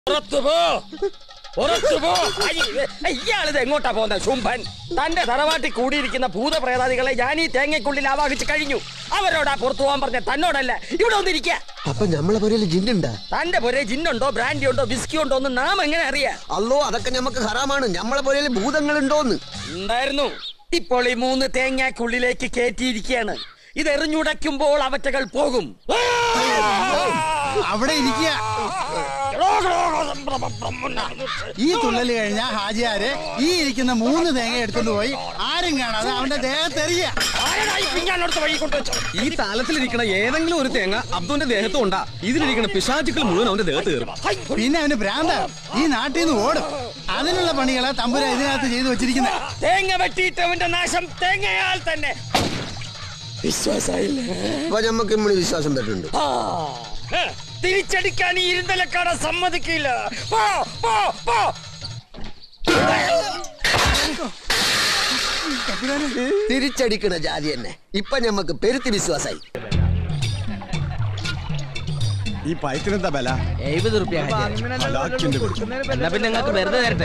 പുറത്തു പോ പുറത്തു പോ അയ്യ, ഇയാളിത് എങ്ങോട്ടാ പോകുന്ന ശുംഭൻ തന്റെ തറവാട്ടിൽ കൂടിയിരിക്കുന്ന ഭൂതപ്രേതാദികളെ ഞാൻ ഈ തേങ്ങയ്ക്കുള്ളിൽ ആവാഹിച്ച് കഴിഞ്ഞു അവരോടാ പുറത്തു പോകാൻ പറഞ്ഞ തന്നോടല്ല ഇവിടെ ഒന്നിരിക്ക അപ്പൊ നമ്മളെ പുരയില് ജിന്നുണ്ടാ തന്റെ പുരേ ജിന്നുണ്ടോ ബ്രാൻഡി ഉണ്ടോ വിസ്കി ഉണ്ടോ എന്ന് നാം എങ്ങനെ അറിയാ അല്ലോ അതൊക്കെ നമുക്ക് ഹറാമാണ് നമ്മളെ പുരയില് ഭൂതങ്ങളുണ്ടോന്ന് ഉണ്ടായിരുന്നു ഇപ്പോൾ ഈ മൂന്ന് തേങ്ങയ്ക്കുള്ളിലേക്ക് കയറ്റിയിരിക്കുകയാണ് ഇത് എറിഞ്ഞുടയ്ക്കുമ്പോൾ അവറ്റകൾ പോകും അവിടെ ഇരിക്കുക ഈ തുള്ളല് കഴിഞ്ഞാ ഹാജിയാര് ഈ ഇരിക്കുന്ന മൂന്ന് തേങ്ങ എടുത്തോണ്ട് പോയി ആരും കാണാതെ അവന്റെ ദേഹത്തെറിയ ആരെടാ ഈ പിഞ്ഞാനോടത്ത് വഴി കൊണ്ടുവച്ചത് ഈ താലത്തിലിരിക്കണ ഏതെങ്കിലും ഒരു തേങ്ങ അബ്ദുന്റെ ദേഹത്തും ഉണ്ടാ ഇതിലിരിക്കണ പിശാചുക്കൾ മുഴുവൻ അവന്റെ ദേഹത്ത് കയറും പിന്നെ അവന് ഭ്രാന്ത ഈ നാട്ടിൽ നിന്ന് ഓടും അതിനുള്ള പണികളാ തമ്പുര ഇതിനകത്ത് ചെയ്തു വെച്ചിരിക്കുന്നത് തേങ്ങ വെട്ടിയിട്ടവന്റെ നാശം തേങ്ങയാൽ തന്നെ വിശ്വാസായില്ലേ അപ്പൊ നമുക്ക് ഇമ്മണി വിശ്വാസം വരുന്നുണ്ട് ആ, ഏ, തിരിച്ചടിക്കാൻ ഈ ഇരുന്തലക്കാട സമ്മതിക്കില്ല പോ പോ പോ തിരിച്ചടിക്കണ ജാതി തന്നെ ഇപ്പൊ ഞമ്മക്ക് പെരുത്തി വിശ്വാസായി ഈ പൈത്തിനെന്താ ബല എഴുപത് റുപ്യ എന്നാ പിന്നെ നിങ്ങൾക്ക് വെറുതെ തരട്ടെ